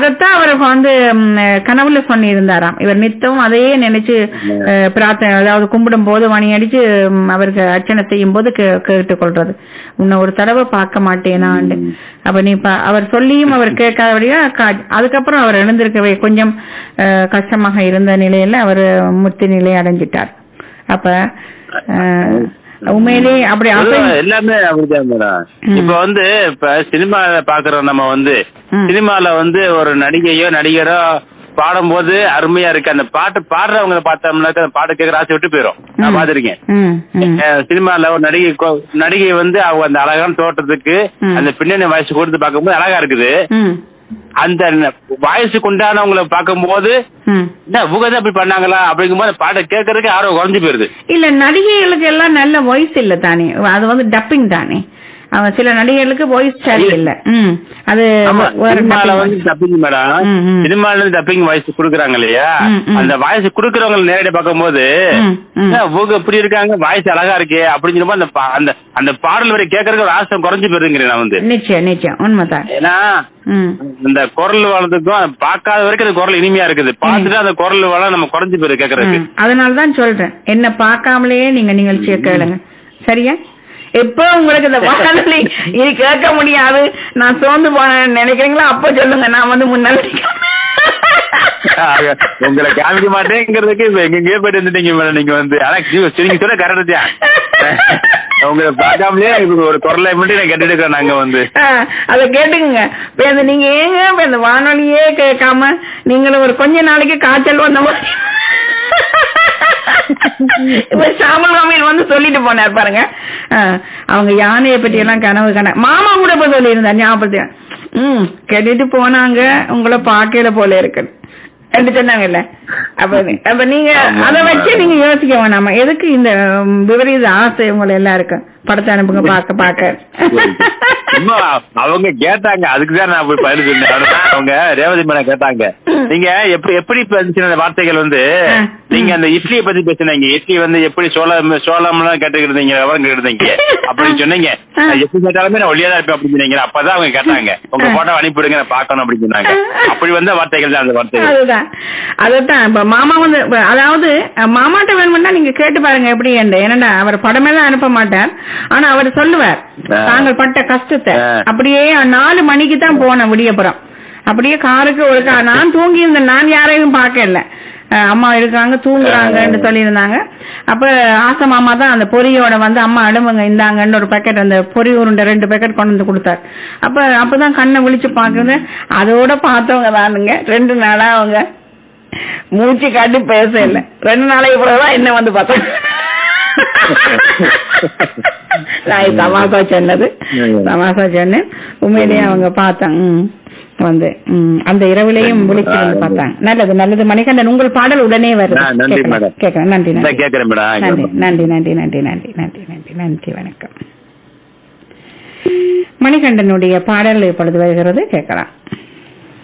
அதைத்தான் அவர் வந்து ம், கனவுல சொல்லி இருந்தாராம் இவர் நித்தமும் அதையே நினைச்சு அஹ், பிரார்த்தனை அதாவது கும்பிடும் போது மணி அடிச்சு ம், அவருக்கு அர்ச்சனை செய்யும் போது கே- கேட்டுக்கொள்றது உன்னை ஒரு தடவை பார்க்க மாட்டேனாண்டு அப்ப நீ பா- அவர் சொல்லியும் அவர் கேட்காதபடியா கா- அதுக்கப்புறம் அவர் எழுந்திருக்கவே கொஞ்சம் அஹ், கஷ்டமாக இருந்த நிலையில அவர் முத்தி நிலை அடைஞ்சிட்டார் அப்ப அஹ், உண்மையிலேயே அப்படி பொதுவா அசை- எல்லாமே அப்படிதான் மேடம் ம். இப்ப வந்து இப்ப சினிமா பாக்குறோம் நம்ம வந்து ம். சினிமால வந்து ஒரு நடிகையோ நடிகரோ பாடும்போது அருமையா இருக்கு அந்த பாட்டு பாடுறவங்க பார்த்தோம்னாக்க அந்த பாட்டு கேட்கற ஆசை விட்டு போயிரும் நான் ம். பாத்திருக்கேன் ம், ம். அஹ் சினிமால ஒரு நடிகை கொ- நடிகை வந்து அவங்க அந்த அழகான தோட்டத்துக்கு ம். அந்த பின்னணி வயசு கொடுத்து பார்க்கும்போது அழகா இருக்குது ம், அந்த வயசுக்கு உண்டானவங்களை பார்க்கும்போது ம். என்ன இவங்க தான் இப்படி பண்ணாங்களா அப்படிங்கும்போது அந்த பாட்டை கேட்கறதுக்கு ஆர்வம் குறைஞ்சு போயிருது இல்ல நடிகைகளுக்கு எல்லாம் நல்ல வாய்ஸ் இல்ல தானே அது வந்து டப்பிங் தானே அவன் சில நடிகைகளுக்கு வாய்ஸ் சரி இல்ல ம் அது ஆமா, வேற சினிமால dubbing வந்து டப்பிங் மேடம் ம், ம். சினிமால இருந்து டப்பிங் வாய்ஸ் குடுக்குறாங்க இல்லையா ம், ம். அந்த வாய்ஸ் குடுக்கறவங்க நேரடியா பார்க்கும்போது ம், ம். என்ன, இவங்க இப்படி இருக்காங்க வாய்ஸ் அழகா இருக்கே அப்படின்னு சொல்லும்போது அந்த பா- அந்த அந்த பாடல் வரை கேட்கறதுக்கு ஒரு ஆசை குறைஞ்சு போயிருங்கிறேன் நான் வந்து நிச்சயம் நிச்சயம் உண்மைதான் ஏன்னா ம் இந்த குரல் வளத்துக்கும் பார்க்காத வரைக்கும் அந்த குரல் இனிமையா இருக்குது பார்த்துட்டு அந்த குரல் வளம் நம்ம குறைஞ்சு போயிரு கேட்கறதுக்கு ம். அதனால தான் சொல்றேன் என்ன பார்க்காமலேயே நீங்க நிகழ்ச்சியை கேளுங்க சரியா எப்போ உங்களுக்கு இந்த வானொலி இது கேட்க முடியாது நான் சோர்ந்து போனேன்னு நினைக்கிறீங்களோ அப்போ சொல்லுங்க நான் வந்து முன்னாடி ஆக, உங்களை காமிக்க மாட்டேங்கிறதுக்கு இப்ப எங்கெங்கயோ போயிட்டு வந்துட்டீங்க மேடம் நீங்க வந்து ஆனா நீங்க நீங்க சொல்ல கரெக்ட் தான் உங்களை பார்க்காமலே இப்ப ஒரு குரலை மட்டும் நான் கேட்டுட்டு இருக்கேன் நாங்க வந்து அத கேட்டுக்குங்க இப்ப இந்த நீங்க ஏங்க இப்ப இந்த வானொலியே கேட்காம நீங்களும் ஒரு கொஞ்ச நாளைக்கு காய்ச்சல் வந்த மாதிரி இப்ப சாமல் கம்மியில் வந்து சொல்லிட்டு போனார் பாருங்க ஆ, அவங்க யானையை பத்தி எல்லாம் கனவு கன மாமா கூட இப்ப சொல்லியிருந்தார் ஞாபகத்தை ம் கேட்டுட்டு போனாங்க உங்களை பார்க்கல போல இருக்கு என்று சொன்னாங்கல்ல அப்ப அப்ப நீங்க ஆமா, அதை ஆமா. வச்சு நீங்க யோசிக்க வேணாமா எதுக்கு இந்த ம், விபரீத ஆசை உங்களை எல்லாருக்கும் படத்தை அனுப்புங்க பார்க்க பார்க்க சும்மா அவங்க கேட்டாங்க அதுக்குதான் நான் போய் பதில் சொன்னேன் அவ்வளவுதான். அவங்க ரேவதி மேடம் கேட்டாங்க நீங்க எப்படி எப்படி பேசின அந்த வார்த்தைகள் வந்து ஆ. நீங்க அந்த இட்லியை பத்தி பேசுனீங்க இட்லி வந்து எப்படி சோளம் சோளம்லாம் கேட்டுக்கிட்டு இருந்தீங்க விவரம் கேட்டு இருந்தீங்க அப்படின்னு சொன்னீங்க ஆ. நான் எப்படி கேட்டாலுமே நான் ஒளியா தான் இருப்பேன் அப்படின்னு சொன்னீங்க அப்பதான் அவங்க கேட்டாங்க உங்க ஆ. போட்டோ அனுப்பிவிடுங்க நான் பார்க்கணும் அப்படின்னு சொன்னாங்க அப்படி வந்த வார்த்தைகள் தான் அந்த வார்த்தைகள் அதுதான் அதுதான் இப்ப மாமா வந்து இப்ப அதாவது அஹ், மாமாட்ட வேணும்னா நீங்க கேட்டு பாருங்க எப்படி என்று ஏன்னா அவர் படமெல்லாம் அனுப்ப மாட்டார் ஆனா அவர் சொல்லுவார் ஆ. தாங்கள் பட்ட கஷ்டத்தை ஆ. அப்படியே நாலு மணிக்கு தான் போனேன் விடியப்புறம் அப்படியே காருக்கு ஒரு கா- நான் தூங்கி இருந்தேன் நான் யாரையும் பார்க்கல அஹ், அம்மா இருக்காங்க தூங்குறாங்கன்னு சொல்லியிருந்தாங்க அப்ப ஆசை மாமா தான் அந்த பொரியோட வந்து அம்மா அடுமுங்க இந்தாங்கன்னு ஒரு பேக்கெட் அந்த பொரி உருண்டை ரெண்டு பேக்கெட் கொண்டு வந்து கொடுத்தார் அப்ப அப்பதான் கண்ணை விழிச்சு பாக்குறது அதோட பார்த்தவங்க தானுங்க ரெண்டு நாளா அவங்க மூச்சு காட்டி பேச இல்ல ரெண்டு நாளைக்கு பிறகுதான் என்ன வந்து பார்த்தாங்க நான் தமாசா சொன்னது தமாசா சொன்னேன் உண்மையிலேயே அவங்க பார்த்தாங்க ம். வந்து ம், அந்த இரவிலையும் விழிச்சிருந்து பார்த்தாங்க நல்லது நல்லது மணிகண்டன் உங்கள் பாடல் உடனே வருது ஆ, நன்றி, கேட்கலாம், மேடம். கேட்கலாம் நன்றி இந்த நன்றி கேட்கிறேன் நன்றி மேடம் நன்றி நன்றி நன்றி நன்றி நன்றி நன்றி நன்றி வணக்கம் மணிகண்டனுடைய பாடல் இப்பொழுது வருகிறது கேட்கலாம்